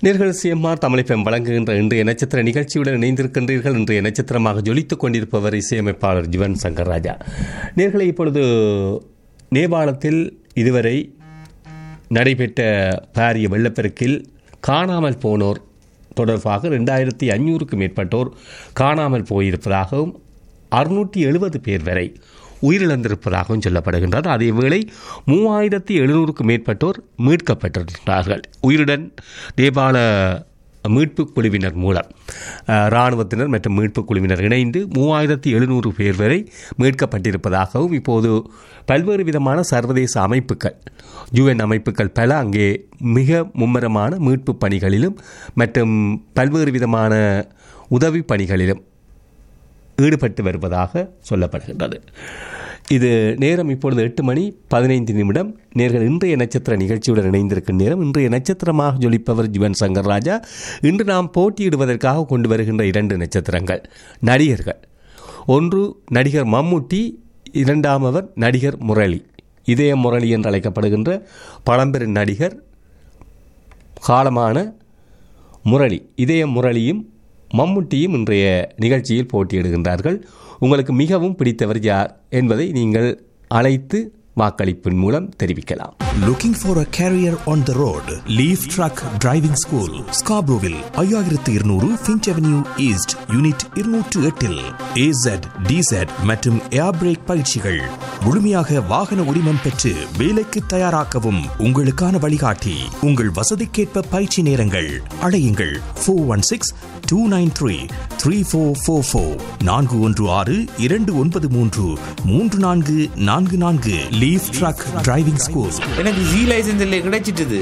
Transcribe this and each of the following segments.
நேர்கள் சிஎம்ஆர் தமிழைப்பம் வழங்குகின்ற இன்றைய நட்சத்திர நிகழ்ச்சியுடன் இணைந்திருக்கின்றீர்கள் இன்றைய நட்சத்திரமாக ஜொலித்துக் கொண்டிருப்பவர் இசையமைப்பாளர் ஜிவன் சங்கர் ராஜா நேர்களை இப்பொழுது நேபாளத்தில் இதுவரை நடைபெற்ற பாரிய வெள்ளப்பெருக்கில் காணாமல் போனோர் தொடர்பாக ரெண்டாயிரத்தி ஐநூறுக்கும் மேற்பட்டோர் காணாமல் போயிருப்பதாகவும் அறுநூற்றி எழுபது பேர் வரை உயிரிழந்திருப்பதாகவும் சொல்லப்படுகின்றது அதேவேளை மூவாயிரத்தி எழுநூறுக்கும் மேற்பட்டோர் மீட்கப்பட்டிருக்கிறார்கள் உயிருடன் நேபாள மீட்புக் குழுவினர் மூலம் அஹ், இராணுவத்தினர் மற்றும் மீட்புக் குழுவினர் இணைந்து மூவாயிரத்தி எழுநூறு பேர் வரை மீட்கப்பட்டிருப்பதாகவும் இப்போது பல்வேறு விதமான சர்வதேச அமைப்புகள் யுஎன் அமைப்புகள் பல அங்கே மிக மும்முரமான மீட்புப் பணிகளிலும் மற்றும் பல்வேறு விதமான உதவி பணிகளிலும் ஈடுபட்டு வருவதாக சொல்லப்படுகின்றது இது நேரம் இப்பொழுது எட்டு மணி பதினைந்து நிமிடம் நேர்கள் இன்றைய நட்சத்திர நிகழ்ச்சியுடன் இணைந்திருக்கும் நேரம் இன்றைய நட்சத்திரமாக ஜொலிப்பவர் ஜிவன் சங்கர் ராஜா இன்று நாம் போட்டியிடுவதற்காக கொண்டு வருகின்ற இரண்டு நட்சத்திரங்கள் நடிகர்கள் ஒன்று நடிகர் மம்முட்டி இரண்டாமவர் நடிகர் முரளி இதய முரளி என்று அழைக்கப்படுகின்ற பழம்பெரும் நடிகர் காலமான முரளி இதய முரளியும் மம்முட்டியும் இன்றைய நிகழ்ச்சியில் போட்டியிடுகின்றார்கள் உங்களுக்கு மிகவும் பிடித்தவர் யார் என்பதை நீங்கள் அழைத்து வாக்களிப்பின் மூலம் தெரிவிக்கலாம் Looking for a career on the road? Leaf Truck Driving School, Scarboroughville, ஐயாயிரத்து இருநூறு ஃபின்ச் அவென்யூ ஈஸ்ட் யூனிட் இருநூற்று எட்டில் ஏசட் டிசட் மற்றும் ஏர் பிரேக் பயிற்சிகள் முழுமையாக வாகன உரிமம் பெற்று வேலைக்கு தயாராக்கவும் உங்களுக்கான வழிகாட்டி உங்கள் வசதிக்கேற்ப பயிற்சி நேரங்கள் அழையுங்கள் four one six two nine three three four four four நான்கு ஒன்று ஆறு இரண்டு ஒன்பது மூன்று மூன்று நான்கு நான்கு நான்கு லீஃப் ட்ரக் டிரைவிங் ஸ்கூல் எனக்கு ஜி லைசன்ஸ் இல்லை கிடைச்சிட்டுது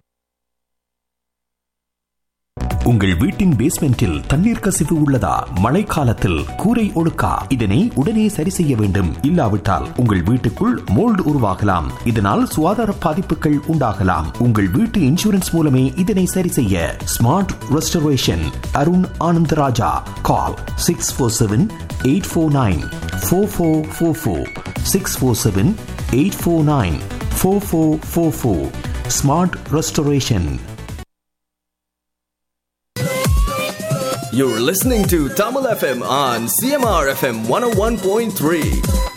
உங்கள் வீட்டின் பேஸ்மெண்டில் தண்ணீர் கசிவு உள்ளதா மழைக்காலத்தில் கூரை ஒழுக்கா இதனை உடனே சரி செய்ய வேண்டும் இல்லாவிட்டால் உங்கள் வீட்டுக்குள் மோல்டு உருவாகலாம் இதனால் சுகாதார பாதிப்புகள் உண்டாகலாம் உங்கள் வீட்டு இன்சூரன்ஸ் மூலமே இதனை சரி செய்ய smart restoration Arun Anandaraja call six four seven eight four nine four four four four six four seven eight four nine four four four four smart restoration You're listening to Tamil FM on CMR FM 101.3.